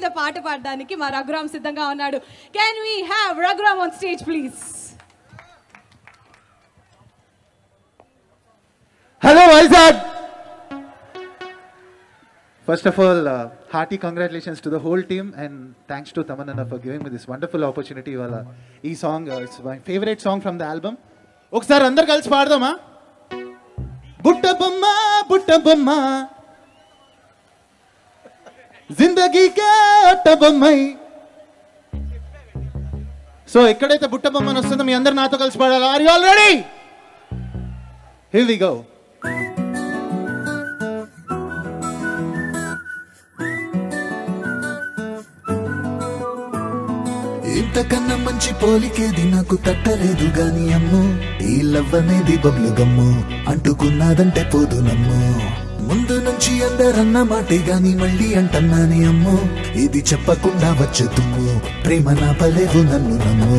మీతో పాట పాడడానికి మా రఘురామ్ సిద్ధంగా ఉన్నాడు can we have Raghuram on stage please Hello, Isaac. First of all, uh, hearty congratulations to the whole team, and thanks to Tamanana for giving me this wonderful opportunity. Wala, ఈ song it's my favourite song from the album ఒకసారి అందరు కలిసి పాడదామా బుట్ట బొమ్మ బుట్ట బొమ్మ జిందగీకే అట్ట బొమ్మై so ఎక్కడైతే బుట్ట బొమ్మని వస్తుందో మీ అందరు నాతో కలిసి పాడాలి are you all ready here we go ఇంతకన్నా మంచి పోలికేది నాకు తట్టలేదు గాని అమ్ము ఈ లవ్ అనేది బబ్లు గమ్ము అంటుకున్నదంటే పోదు నమ్ము ముందు నుంచి అందరన్న మాటే గాని మళ్ళీ అంటన్నాని అమ్ము ఇది చెప్పకుండా వచ్చే తుమ్ము ప్రేమ నాపలేవు నన్ను నమ్ము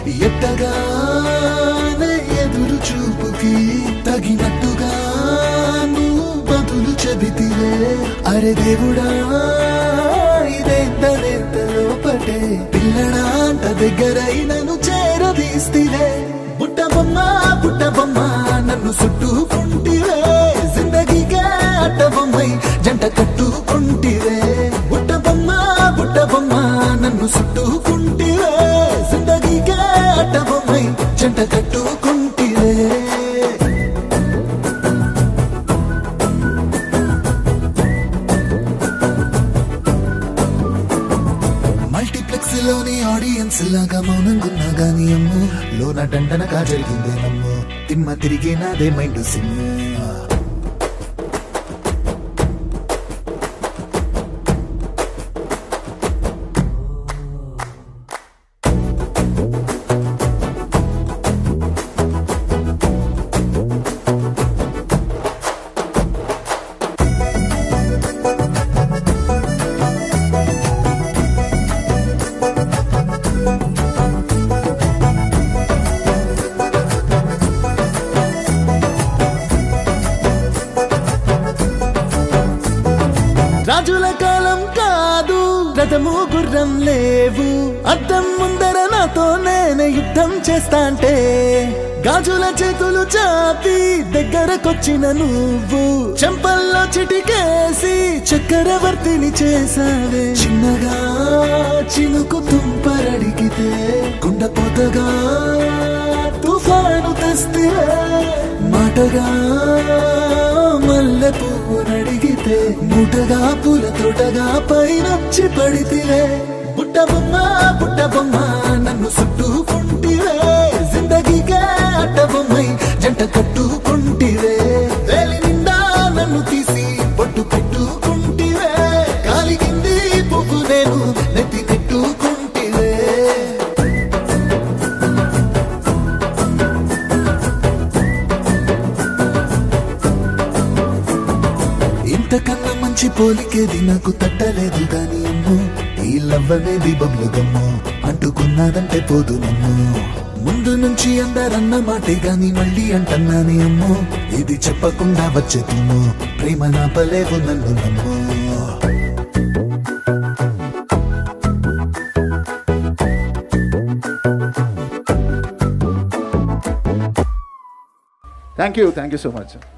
ఎట్టగానే ఎదురు చూపుకి తగినట్టుగా నువ్వు బదులు చెబితివే అరే దేవుడా ఇదేంత లోపటే పిల్లడా అంత దగ్గరై నన్ను చేరదీస్తివే బుట్ట బొమ్మ బుట్ట బొమ్మ నన్ను చుట్టుకుంటివే జిందగీగా అట్ట బొమ్మై జంట కట్టుకుంటివే బుట్ట బొమ్మ బుట్ట బొమ్మ నన్ను చుట్టుకుంటివే జిందగీగా అట్ట బొమ్మై జంట కట్టుకుంటివే మల్టీప్లెక్స్ లోని ఆడియన్స్ లాగా మౌనంగున్నా గాని అమ్ము లోన దండనగా జరిగిందే నమ్ము తిమ్మ తిరిగి నాదే మైండ్ సిమ్ము రాజుల కాలం కాదు రథము గుర్రం లేవు అద్దం ముందర నాతో నేనే యుద్ధం చేస్తాంటే గాజుల చేతులు చాపి దగ్గరకొచ్చిన నువ్వు చెంపల్లో చిటికేసి చక్రవర్తిని చేసావే చిన్నగా చినుకు తుంపరడిగితే కుండపోతగా తుఫాను తెస్తే మాటగా మల్లె పువ్వు నడిగితే ముటగా పూల తోటగా పైనొచ్చి పడితివే బుట్ట బొమ్మ బుట్ట బొమ్మ నన్ను చుట్టుకుంటివే జిందగీగా అట్ట బొమ్మై జంట కట్టుకుంటివే వేలి నిండా నన్ను తీసి పొట్టు పెట్టుకుంటివే కాలిగింది పువ్వు నేను నెత్తి పెట్టుకుంటివే ఇంతకన్నా మంచి పోలికేది నాకు తట్టలేదు గాని అమ్ము ఈ లవ్ అనేది బబ్లు గమ్ము అంటుకున్నదంటే పోదు నమ్ము ముందు నుంచి అందరన్న మాటే గాని మళ్ళీ అంటన్నాని అమ్ము ఇది చెప్పకుండా వచ్చే తుమ్ము ప్రేమ నాపలేవు నన్ను నమ్ము thank you thank you so much